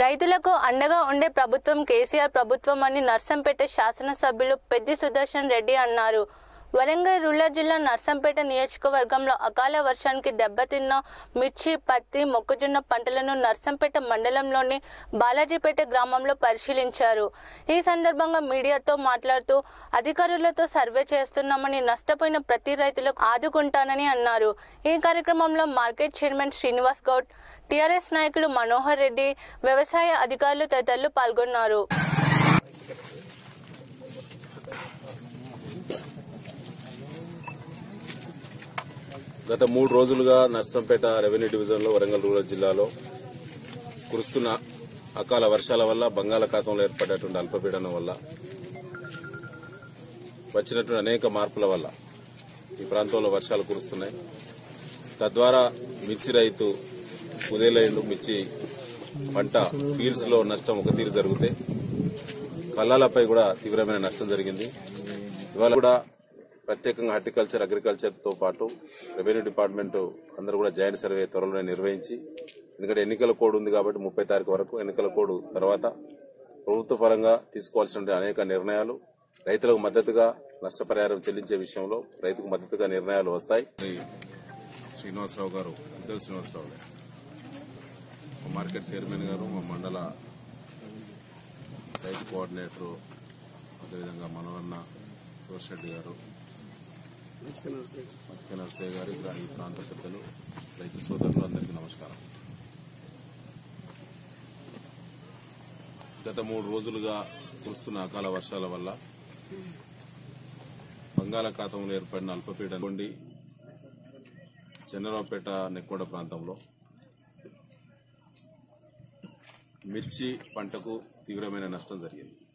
రైతులకు అండగా ఉండే ప్రభుత్వం కేసీఆర్ ప్రభుత్వం అని నర్సంపేట శాసనసభ్యులు పెద్ది సుదర్శన్ రెడ్డి అన్నారు వరంగల్ రూరల్ జిల్లా నర్సంపేట నియోజకవర్గంలో అకాల వర్షానికి దెబ్బతిన్న మిర్చి పత్తి మొక్కజొన్న పంటలను నర్సంపేట మండలంలోని బాలాజీపేట గ్రామంలో పరిశీలించారు ఈ సందర్భంగా మీడియాతో మాట్లాడుతూ అధికారులతో సర్వే చేస్తున్నామని నష్టపోయిన ప్రతి రైతులకు ఆదుకుంటానని అన్నారు ఈ కార్యక్రమంలో market chairman Srinivas Goud TRS నాయకులు మనోహర్ రెడ్డి వ్యవసాయ అధికారులు తదితరులు పాల్గొన్నారు గత మూడు రోజులుగా నర్సంపేట రెవెన్యూ డివిజన్లో వరంగల్ రూరల్ జిల్లాలో కురుస్తున్న అకాల వర్షాల వల్ల బంగాళాఖాతంలో ఏర్పడేటువంటి అల్పపీడనం వల్ల వచ్చినటువంటి అనేక మార్పుల వల్ల ఈ ప్రాంతంలో వర్షాలు కురుస్తున్నాయి తద్వారా మిర్చి రైతు కుదేలైండు మిర్చి పంట ఫీల్డ్స్ లో నష్టం ఒక తీరు జరిగితే కళ్ళాలపై కూడా తీవ్రమైన నష్టం జరిగింది ఇవాళ కూడా ప్రత్యేకంగా హార్టికల్చర్ అగ్రికల్చర్ తో పాటు రెవెన్యూ డిపార్ట్మెంట్ అందరూ కూడా జాయింట్ సర్వే త్వరలోనే నిర్వహించి ఎందుకంటే ఎన్నికల కోడ్ ఉంది కాబట్టి ముప్పై తారీఖు వరకు ఎన్నికల కోడ్ తర్వాత ప్రభుత్వ పరంగా తీసుకోవాల్సిన అనేక నిర్ణయాలు రైతులకు మద్దతుగా నష్టపరిహారం చెల్లించే విషయంలో రైతుకు మద్దతుగా నిర్ణయాలు వస్తాయి శ్రీనివాసరావు గారు ఉద్యోగ శ్రీనివాసరావు గారు మా మార్కెట్ చైర్మన్ గారు మా మండల రైతు కోఆర్డినేటర్ అదేవిధంగా మనవన్న రెడ్డి గారు మచ్చిక నరసయ్య గారు ఇక్కడ ఈ ప్రాంత పెద్దలు రైతు సోదరులు అందరికీ నమస్కారం గత మూడు రోజులుగా కురుస్తున్న అకాల వర్షాల వల్ల బంగాళాఖాతంలో ఏర్పడిన అల్పపీడనం నుండి చంద్రరావుపేట నెక్కోడ ప్రాంతంలో మిర్చి పంటకు తీవ్రమైన నష్టం జరిగింది